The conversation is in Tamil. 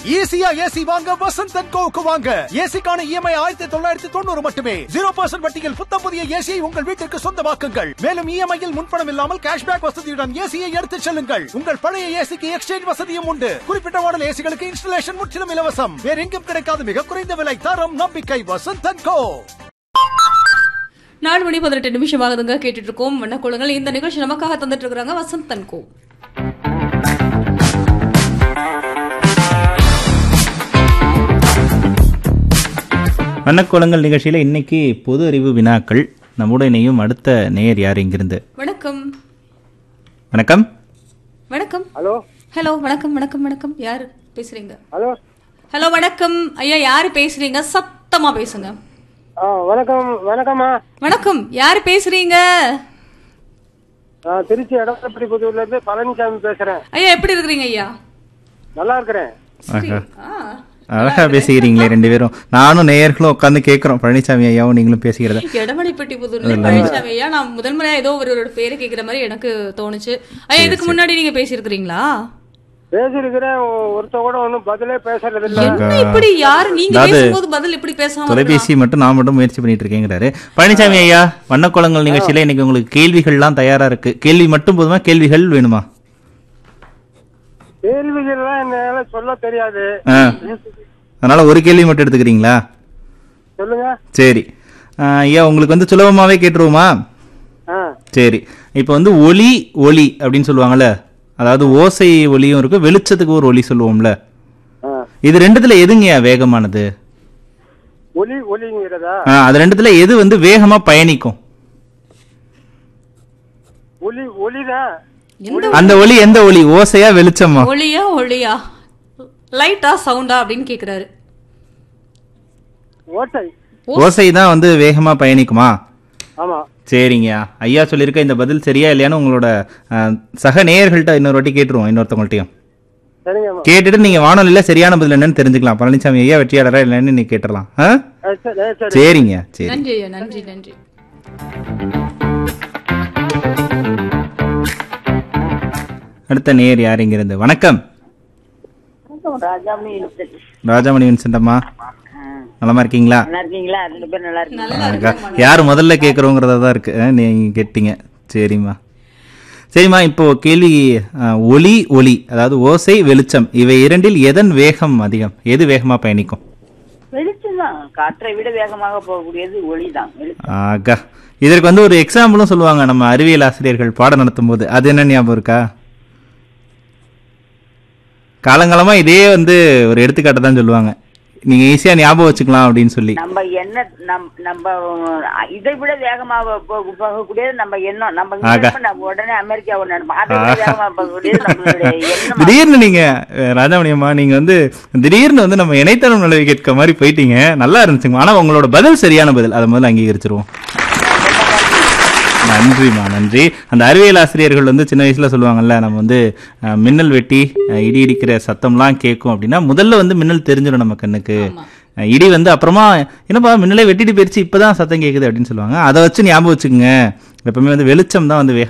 ஈஸியா ஏசி வாங்க வசந்த் அண்ட் கோவுக்கு வாங்க ஏசிக்கான இஎம்ஐ ஆயிரத்தி தொள்ளாயிரத்தி தொண்ணூறு மட்டுமே ஜீரோ பர்சன்ட் வட்டியில் புத்தம் புதிய ஏசியை உங்கள் வீட்டிற்கு சொந்தமாக்குங்கள் மேலும் இஎம்ஐயில் முன்பணம் இல்லாமல் கேஷ்பேக் வசதியுடன் ஏசியை எடுத்துச் செல்லுங்கள் உங்கள் பழைய ஏசிக்கு எக்ஸ்சேஞ்ச் வசதியும் உண்டு குறிப்பிட்ட மாடல் ஏசிகளுக்கு இன்ஸ்டலேஷன் முற்றிலும் இலவசம் வேற எங்கும் கிடைக்காத மிக குறைந்த விலை தரம் நம்பிக்கை வசந்த் அண்ட் கோ நாலு மணி பதினெட்டு நிமிஷம் ஆகுதுங்க கேட்டுட்டு இருக்கோம் வண்ணக்குளங்கள் இந்த நிகழ்ச்சி நமக்காக தந்துட்டு இருக்காங்க வசந்த் தன்கோ வண்ணக்கோலங்கள் நிகழ்ச்சியில் இன்னைக்கு பொது அறிவு வினாக்கள் நம்முடைய இணையும் அடுத்த நேயர் யார் இங்கிருந்து வணக்கம் வணக்கம் வணக்கம் ஹலோ ஹலோ வணக்கம் வணக்கம் வணக்கம் யாரு பேசுறீங்க ஹலோ ஹலோ வணக்கம் ஐயா யாரு பேசுறீங்க சத்தமா பேசுங்க ஆ வணக்கம் வணக்கம்மா வணக்கம் யாரு பேசுறீங்க நான் திருச்சி எடப்பாடி புதூர்ல இருந்து பழனிசாமி பேசுறேன் ஐயா எப்படி இருக்கிறீங்க ஐயா நல்லா இருக்கிறேன் சரி. ஆஹா. ஆ. அழகா பேசுகிறீங்களே ரெண்டு பேரும் நானும் நேயர்களும் உட்காந்து கேட்குறோம் பழனிசாமி ஐயாவும் நீங்களும் பேசுகிறத எடமலைப்பட்டி புதூர்ல பழனிசாமி ஐயா நான் முதல் முறையா ஏதோ ஒருவரோட பேரை கேக்குற மாதிரி எனக்கு தோணுச்சு ஐயா இதுக்கு முன்னாடி நீங்க பேசியிருக்கிறீங்களா பேசியிருக்கிறேன் ஒ- ஒருத்த கூட ஒன்றும் பதிலே பேசுறது இல்ல என்ன இப்படி யாரு நீங்க அதாவது பேசும்போது பதில் இப்படி பேசாம தொலைபேசி மட்டும் நான் மட்டும் முயற்சி பண்ணிட்டு இருக்கேங்கிறாரு பழனிசாமி ஐயா வண்ணக்கோலங்கள் நிகழ்ச்சியில இன்னைக்கு உங்களுக்கு கேள்விகள்லாம் தயாரா இருக்கு கேள்வி மட்டும் போதுமா கேள்விகள் வேணுமா கேள்விகள்லாம் என்னால சொல்ல தெரியாது ஆ. அதனால ஒரு கேள்வி மட்டும் எடுத்துக்கிறீங்களா சொல்லுங்க சரி ஆ, ஐயா உங்களுக்கு வந்து சுலபமாவே கேட்டுருவோமா ஆ சரி இப்போ வந்து ஒலி ஒளி அப்படின்னு சொல்லுவாங்கல்ல அதாவது ஓசை ஒலியும் இருக்கு வெளிச்சத்துக்கு ஒரு ஒலி சொல்லுவோம்ல ஆ இது ரெண்டுத்துல எதுங்கய்யா வேகமானது ஒலி ஒலிங்கிறதா ஆ, அது ரெண்டுத்துல எது வந்து வேகமா பயணிக்கும் ஒலி ஒலிதான் எந்த அந்த ஒலி எந்த ஒலி ஓசையா வெளிச்சமா ஒளியா ஒளியா லைட்டா சவுண்டா அப்படின்னு கேக்குறாரு ஓட்டை ஓசை தான் வந்து வேகமா பயணிக்குமா ஆமா சரிங்கய்யா ஐயா சொல்லியிருக்க இந்த பதில் சரியா இல்லையான்னு உங்களோட ஆ, சக நேயர்கள்ட்ட இன்னொரு வாட்டி கேட்டுருவோம் இன்னொருத்தவங்கள்ட்டையும் சரிங்கம்மா கேட்டுட்டு நீங்க வானொலியில சரியான பதில் என்னன்னு தெரிஞ்சுக்கலாம் பழனிசாமி ஐயா வெற்றியாளரா இல்லைன்னு நீ கேட்டுடலாம் ஆ? ஆ, சரி ஆ, சரி சரிங்க சரி நன்றி ஐயா நன்றி நன்றி அடுத்த நேயர் யார் இங்கிருந்து வணக்கம் ராஜாமணி இன்ஸ்டியூட். ராஜாமணி வின்சென்டம்மா நலமா இருக்கீங்களா நல்லா இருக்கீங்களா ரெண்டு பேரும் நல்லா இருக்கீங்க நல்லா அக்கா, இருக்கு யார் முதல்ல கேட்குறோங்கிறதா தான் இருக்கு ஆ, நீங்க கேட்டீங்க சரிம்மா சரிம்மா இப்போ கேள்வி ஆ, ஒலி ஒலி அதாவது ஓசை வெளிச்சம் இவை இரண்டில் எதன் வேகம் அதிகம் எது வேகமா பயணிக்கும் வெளிச்சம் தான் காற்றை விட வேகமாக போகக்கூடியது ஒளிதான் வெளிச்சம் ஆகா இதற்கு வந்து ஒரு எக்ஸாம்பிளும் சொல்லுவாங்க நம்ம அறிவியல் ஆசிரியர்கள் பாடம் நடத்தும் போது அது என்ன ஞாபகம் இருக்கா காலங்காலமா இதே வந்து ஒரு எடுத்துக்காட்டு தான் சொல்லுவாங்க நீங்க ஈஸியா ஞாபகம் வச்சுக்கலாம் அப்படின்னு சொல்லி நம்ம என்ன நம் நம்ம அஹ், இதை விட வேகமாக போக- போகக்கூடியது நம்ம எண்ணம் நம்ம இங்க ஆகா. நினைப்போம், நம்ம உடனே அமெரிக்காவை நினைப்போம் அதை விட வேகமாக போகக்கூடியது நம்மளுடைய எண்ணம் திடீர்னு நீங்க அஹ், ராஜாமணி அம்மா நீங்க வந்து திடீர்னு வந்து நம்ம இணையதளம் நிலவை கேட்க மாதிரி போயிட்டீங்க நல்லா இருந்துச்சுங்க ஆனா உங்களோட பதில் சரியான பதில் அதை முதல்ல அங்கீகரிச்சிருவோம் நன்றிம்மா நன்றி அந்த அறிவியல் ஆசிரியர்கள் வந்து சின்ன வயசுல சொல்லுவாங்கல்ல நம்ம வந்து அஹ், மின்னல் வெட்டி அஹ், இடி இடிக்கிற சத்தம்லாம் கேட்கும் அப்படின்னா முதல்ல வந்து மின்னல் தெரிஞ்சிடும் நம்ம கண்ணுக்கு அஹ், இடி வந்து அப்புறமா என்னப்பா மின்னலே வெட்டிட்டு போயிருச்சு இப்பதான் சத்தம் கேக்குது அப்படின்னு சொல்லுவாங்க அதை வச்சு ஞாபகம் வச்சுக்கோங்க எப்பவுமே வந்து வெளிச்சம் தான் வந்து வேக